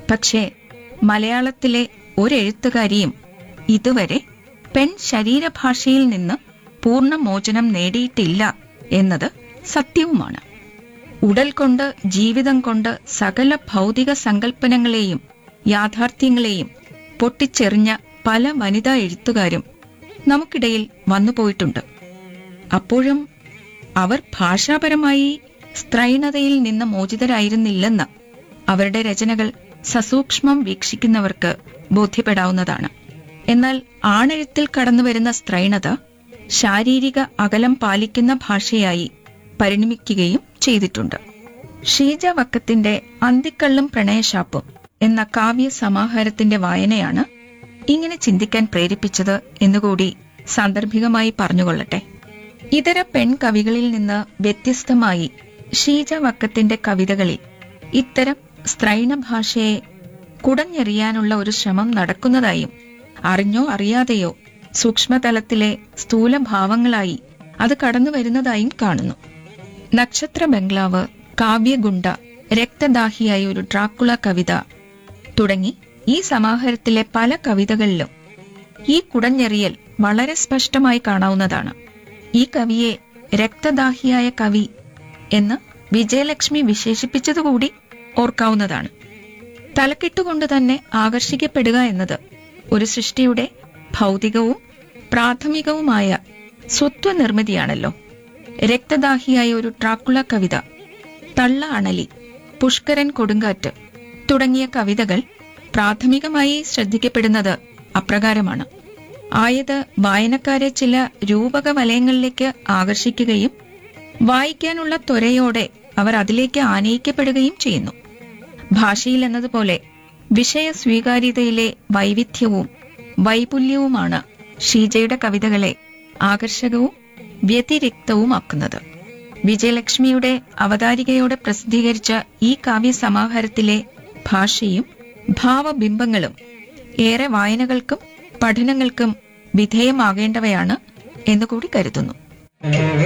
പക്ഷേ മലയാളത്തിലെ ഒരെഴുത്തുകാരിയും ഇതുവരെ പെൺ ശരീരഭാഷയിൽ നിന്ന് പൂർണ്ണ മോചനം നേടിയിട്ടില്ല എന്നത് സത്യവുമാണ് ഉടൽ കൊണ്ട് ജീവിതം കൊണ്ട് സകല ഭൗതിക സങ്കല്പനങ്ങളെയും യാഥാർത്ഥ്യങ്ങളെയും പൊട്ടിച്ചെറിഞ്ഞ പല വനിതാ എഴുത്തുകാരും നമുക്കിടയിൽ വന്നുപോയിട്ടുണ്ട് അപ്പോഴും അവർ ഭാഷാപരമായി സ്ത്രൈണതയിൽ നിന്ന് മോചിതരായിരുന്നില്ലെന്ന് അവരുടെ രചനകൾ സസൂക്ഷ്മം വീക്ഷിക്കുന്നവർക്ക് ബോധ്യപ്പെടാവുന്നതാണ് എന്നാൽ ആണെഴുത്തിൽ കടന്നുവരുന്ന സ്ത്രൈണത ശാരീരിക അകലം പാലിക്കുന്ന ഭാഷയായി പരിണമിക്കുകയും ചെയ്തിട്ടുണ്ട് ഷീജ വക്കത്തിന്റെ അന്തിക്കള്ളും പ്രണയശാപ്പും എന്ന കാവ്യ സമാഹാരത്തിന്റെ വായനയാണ് ഇങ്ങനെ ചിന്തിക്കാൻ പ്രേരിപ്പിച്ചത് എന്നുകൂടി സാന്ദർഭികമായി പറഞ്ഞുകൊള്ളട്ടെ ഇതര പെൺകവികളിൽ നിന്ന് വ്യത്യസ്തമായി ഷീജ വക്കത്തിന്റെ കവിതകളിൽ ഇത്തരം സ്ത്രൈണ ഭാഷയെ കുടഞ്ഞെറിയാനുള്ള ഒരു ശ്രമം നടക്കുന്നതായും അറിഞ്ഞോ അറിയാതെയോ സൂക്ഷ്മതലത്തിലെ സ്ഥൂലഭാവങ്ങളായി അത് കടന്നു വരുന്നതായും കാണുന്നു നക്ഷത്ര ബംഗ്ലാവ് കാവ്യഗുണ്ട രക്തദാഹിയായ ഒരു ഡ്രാക്കുള കവിത തുടങ്ങി ഈ സമാഹാരത്തിലെ പല കവിതകളിലും ഈ കുടഞ്ഞെറിയൽ വളരെ സ്പഷ്ടമായി കാണാവുന്നതാണ് ഈ കവിയെ രക്തദാഹിയായ കവി എന്ന് വിജയലക്ഷ്മി വിശേഷിപ്പിച്ചതുകൂടി ഓർക്കാവുന്നതാണ് തലക്കെട്ടുകൊണ്ട് തന്നെ ആകർഷിക്കപ്പെടുക എന്നത് ഒരു സൃഷ്ടിയുടെ ഭൗതികവും പ്രാഥമികവുമായ സ്വത്വനിർമ്മിതിയാണല്ലോ രക്തദാഹിയായ ഒരു ട്രാക്കുള കവിത തള്ള അണലി പുഷ്കരൻ കൊടുങ്കാറ്റ് തുടങ്ങിയ കവിതകൾ പ്രാഥമികമായി ശ്രദ്ധിക്കപ്പെടുന്നത് അപ്രകാരമാണ് ആയത് വായനക്കാരെ ചില രൂപക വലയങ്ങളിലേക്ക് ആകർഷിക്കുകയും വായിക്കാനുള്ള ത്വരയോടെ അവർ അതിലേക്ക് ആനയിക്കപ്പെടുകയും ചെയ്യുന്നു ഭാഷയിൽ എന്നതുപോലെ വിഷയ സ്വീകാര്യതയിലെ വൈവിധ്യവും വൈപുല്യവുമാണ് ഷീജയുടെ കവിതകളെ ആകർഷകവും വ്യതിരിക്തവുമാക്കുന്നത് വിജയലക്ഷ്മിയുടെ അവതാരികയോടെ പ്രസിദ്ധീകരിച്ച ഈ കാവ്യ സമാഹാരത്തിലെ ഭാഷയും ഭാവബിംബങ്ങളും ഏറെ വായനകൾക്കും പഠനങ്ങൾക്കും വിധേയമാകേണ്ടവയാണ് എന്നുകൂടി കരുതുന്നു